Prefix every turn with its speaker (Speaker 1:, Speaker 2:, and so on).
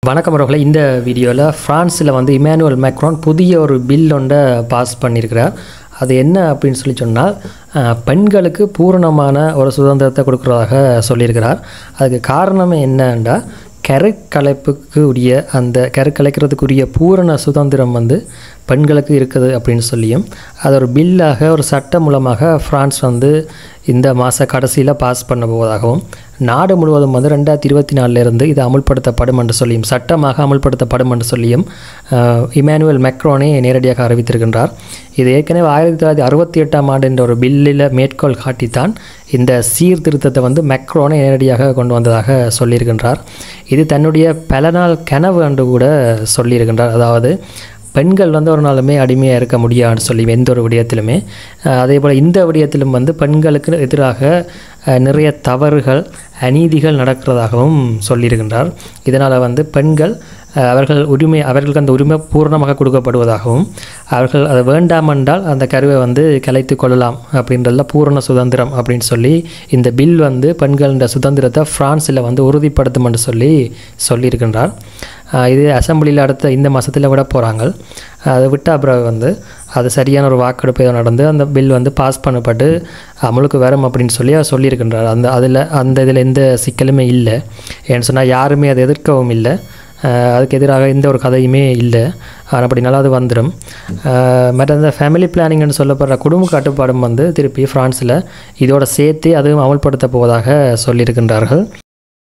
Speaker 1: வணக்கம் அவர்களே இந்த வீடியோவில் ஃப்ரான்ஸில் வந்து இமானுவல் மேக்ரான் புதிய ஒரு பில் ஒன்றை பாஸ் பண்ணியிருக்கிறார் அது என்ன அப்படின்னு சொல்லி சொன்னால் அஹ், பெண்களுக்கு பூரணமான ஒரு சுதந்திரத்தை கொடுக்குறதாக சொல்லியிருக்கிறார் அதுக்கு காரணம் என்னன்னா கருக்கலைப்புக்கு உரிய அந்த கருக்கலைக்கிறதுக்குரிய பூரண சுதந்திரம் வந்து பெண்களுக்கு இருக்குது அப்படின்னு சொல்லியும் அது ஒரு பில்லாக ஒரு சட்டம் மூலமாக ஃப்ரான்ஸ் வந்து இந்த மாத கடைசியில் பாஸ் பண்ண போவதாகவும் நாடு முழுவதும் வந்து ரெண்டாயிரத்தி இருபத்தி நாலுலேருந்து இது அமுல்படுத்தப்படும் என்று சொல்லியும் சட்டமாக அமுல்படுத்தப்படும் என்று சொல்லியும் அஹ், இமானுவேல் மெக்ரோனே நேரடியாக அறிவித்திருக்கின்றார் இது ஏற்கனவே ஆயிரத்தி தொள்ளாயிரத்தி அறுபத்தி எட்டாம் ஆண்டு என்ற ஒரு பில்லில் மேற்கோள் காட்டித்தான் இந்த சீர்திருத்தத்தை வந்து மெக்ரோனே நேரடியாக கொண்டு வந்ததாக சொல்லியிருக்கின்றார் இது தன்னுடைய பல நாள் கனவு என்று கூட சொல்லியிருக்கின்றார் அதாவது பெண்கள் வந்து ஒரு நாளுமே அடிமையாக இருக்க முடியாதுன்னு சொல்லி எந்த ஒரு விடயத்திலுமே அஹ் அதே போல் இந்த விடயத்திலும் வந்து பெண்களுக்கு எதிராக அஹ், நிறைய தவறுகள் அநீதிகள் நடக்கிறதாகவும் சொல்லியிருக்கின்றார் இதனால் வந்து பெண்கள் அஹ், அவர்கள் உரிமை அவர்களுக்கு அந்த உரிமை பூர்ணமாக கொடுக்கப்படுவதாகவும் அவர்கள் அதை வேண்டாம் என்றால் அந்த கருவை வந்து கலைத்து கொள்ளலாம் அப்படின்றதுல பூரண சுதந்திரம் அப்படின்னு சொல்லி இந்த பில் வந்து பெண்களின் சுதந்திரத்தை ஃப்ரான்ஸில் வந்து உறுதிப்படுத்தும் என்று சொல்லி சொல்லியிருக்கின்றார் அஹ், இது அசம்பிளியில் அடுத்த இந்த மாதத்தில் விட போகிறாங்க அதை விட்ட பிறகு வந்து அது சரியான ஒரு வாக்கெடுப்பு ஏதோ நடந்து அந்த பில் வந்து பாஸ் பண்ணப்பட்டு அமலுக்கு வரும் அப்படின்னு சொல்லி அவர் சொல்லியிருக்கின்றார் அந்த அதில் அந்த இதில் எந்த சிக்கலுமே இல்லை ஏன்னு சொன்னால் யாருமே அதை எதிர்க்கவும் இல்லை அஹ் அதுக்கு எதிராக எந்த ஒரு கதையுமே இல்லை ஆனால் அப்படினாலும் அது வந்துடும் மற்ற அந்த ஃபேமிலி பிளானிங்னு சொல்லப்படுற குடும்ப கட்டுப்பாடும் வந்து திருப்பி ஃப்ரான்ஸில் இதோட சேர்த்து அதுவும் அமல்படுத்த போவதாக சொல்லியிருக்கின்றார்கள்